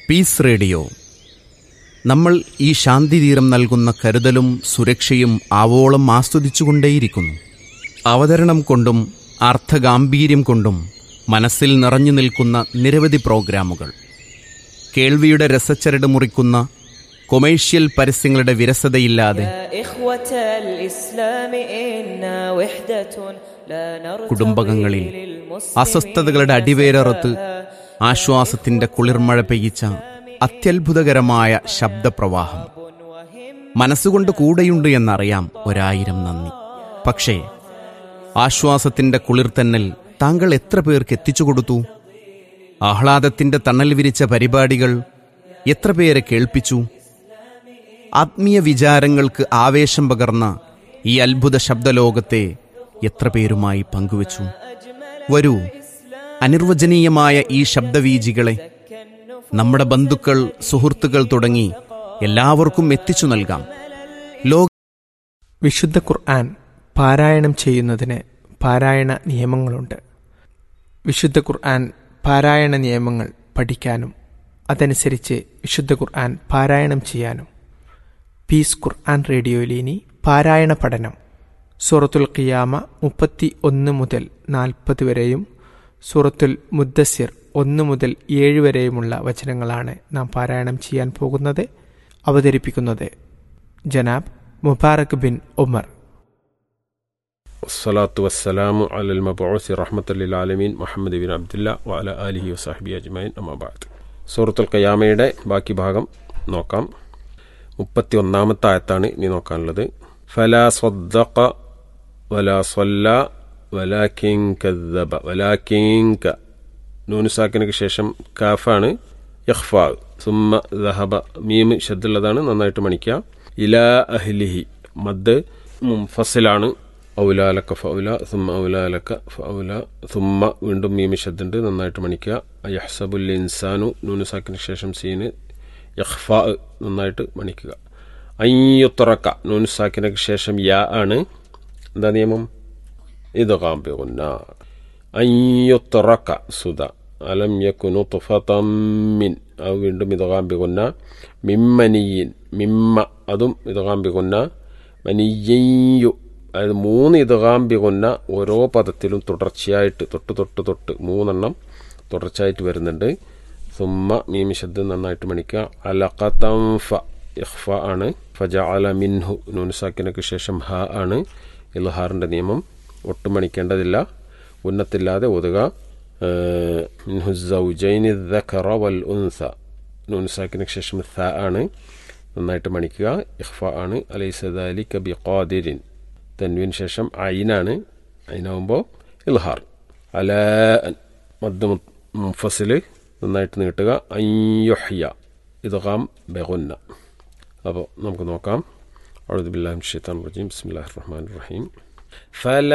piece radio നമ്മൾ ഈ ശാന്തിതീരം നൽകുന്ന കരുതലും സുരക്ഷയും ആവോളം ആസ്വദിച്ചുകൊണ്ടേയിരിക്കുന്നു അവതരണം കൊണ്ടും അർത്ഥഗാംഭീര്യം കൊണ്ടും മനസ്സിൽ നിറഞ്ഞു നിൽക്കുന്ന നിരവധി പ്രോഗ്രാമുകൾ കേൾവിയുടെ രസച്ചരട് മുറിക്കുന്ന കൊമേഴ്ഷ്യൽ പരസ്യങ്ങളുടെ വിരസതയില്ലാതെ يا إخوة الإسلام إنا وحدة لا نرتضي കുടുംബകങ്ങളിൽ للمسلمين അസ്വസ്ഥതകളുടെ അടിവേരറുത്ത് ആശ്വാസത്തിന്റെ കുളിർമഴ പെയ്യിച്ച അത്യത്ഭുതകരമായ ശബ്ദപ്രവാഹം മനസ്സുകൊണ്ട് കൂടെയുണ്ട് എന്നറിയാം ഒരായിരം നന്ദി പക്ഷേ ആശ്വാസത്തിന്റെ കുളിർത്തന്നൽ താങ്കൾ എത്ര പേർക്ക് എത്തിച്ചു കൊടുത്തു ആഹ്ലാദത്തിന്റെ തണൽ വിരിച്ച പരിപാടികൾ എത്ര പേരെ കേൾപ്പിച്ചു ആത്മീയ വിചാരങ്ങൾക്ക് ആവേശം പകർന്ന ഈ അത്ഭുത ശബ്ദലോകത്തെ എത്ര പേരുമായി പങ്കുവച്ചു വരൂ അനിർവചനീയമായ ഈ ശബ്ദവീജികളെ നമ്മുടെ ബന്ധുക്കൾ സുഹൃത്തുക്കൾ തുടങ്ങി എല്ലാവർക്കും എത്തിച്ചു നൽകാം ലോക വിശുദ്ധ ഖുർആൻ പാരായണം ചെയ്യുന്നതിന് പാരായണ നിയമങ്ങളുണ്ട് വിശുദ്ധ ഖുർആൻ പാരായണ നിയമങ്ങൾ പഠിക്കാനും അതനുസരിച്ച് വിശുദ്ധ ഖുർആൻ പാരായണം ചെയ്യാനും പീസ് ഖുർആൻ റേഡിയോയിൽ ഇനി പാരായണ പഠനം സൂറത്തുൽ ഖിയാമ മുപ്പത്തി ഒന്ന് മുതൽ നാൽപ്പത് വരെയും സൂറത്തുൽ മുദ്ദസിർ ഒന്ന് മുതൽ ഏഴ് വരെയുമുള്ള വചനങ്ങളാണ് നാം പാരായണം ചെയ്യാൻ പോകുന്നത് അവതരിപ്പിക്കുന്നത് ജനാബ് Mubarak bin Umar والصلاة والسلام على المبعوث رحمة للعالمين Muhammad bin Abdullah വഅല ആലിഹി വസാഹബി അജ്മൈൻ അമ്മാബാദ് സൂറത്തുൽ ഖയാമയുടെ ബാക്കി ഭാഗം നോക്കാം മുപ്പത്തി ഒന്നാമത്തെ ആയത്താണ് ഇനി നോക്കാനുള്ളത് ഫലാ സ്വദ്ദഖ വലാ സ്വല്ല വലാക്കിൻ കദ്ദബ വലാക്കിൻ ക നൂനുസാക്കിനക്ക് ശേഷം കാഫാണ് യഹ്ഫാ സുമ്മ ദഹബ മീം ഷദ്ദുള്ളതാണ് നന്നായിട്ട് മണിക്കുക ഇലാ അഹ്ലിഹി മദ് മുംഫസിലാണ് ഔലാലക്ക ഫൗല സുമ്മ ഔലാലക്ക ഫൗല സുമ്മ വീണ്ടും മീമി ഷദ്ദുണ്ട് നന്നായിട്ട് മണിക്കുക യഹ്സബുൽ ഇൻസാനു നൂനുസാക്കിന് ശേഷം സീന് യഹ്ഫാ നന്നായിട്ട് മണിക്കുക അയ്യുത്തുറക്ക നൂനുസാക്കിനക്ക് ശേഷം യാ ആണ് എന്താ നിയമം ഇത് കാമ്പികുന്ന അയ്യുത്തുറക്ക സുധ അലം യക്കുനു തുഫതമ്മിൻ അത് വീണ്ടും ഇത് കാമ്പികുന്ന മിമ്മനിയിൻ മിമ്മ അതും ഇത് കാമ്പികുന്ന മനിയ്യു അതായത് മൂന്ന് ഇതുകാമ്പികുന്ന ഓരോ പദത്തിലും തുടർച്ചയായിട്ട് തൊട്ട് തൊട്ട് തൊട്ട് മൂന്നെണ്ണം തുടർച്ചയായിട്ട് വരുന്നുണ്ട് സുമ്മ മീമി ശബ്ദം നന്നായിട്ട് മണിക്കുക അലഖതം ഫ ഇഖ്ഫ ആണ് ഫജ അല മിൻഹു നൂനുസാക്കിനക്ക് ശേഷം ഹ ആണ് ഇൽഹാറിൻ്റെ നിയമം ഒട്ടും മണിക്കേണ്ടതില്ല ഉന്നത്തില്ലാതെ ഒതുക മിൻഹു സൗജൈനി ദഖറ വൽ ഉൻസ നൂനുസാക്കിനക്ക് ശേഷം ഥ ആണ് നന്നായിട്ട് മണിക്കുക ഇഖ്ഫ ആണ് അലൈസദാലി കബി ഖാദിരിൻ തൻവിന് ശേഷം ഐനാണ് ഐനാവുമ്പോൾ ഇൽഹാർ അല മദ് മുഫസിൽ നന്നായിട്ട് നീട്ടുക അയ്യുഹ്യ ഇദ്ഗാം ബെഗുന്ന അപ്പോൾ നമുക്ക് നോക്കാം അഴുദുബില്ലാഹിം ഷെയ്ത്താൻ റജീം ബിസ്മില്ലാഹിർ റഹ്മാൻ റഹീം ഫല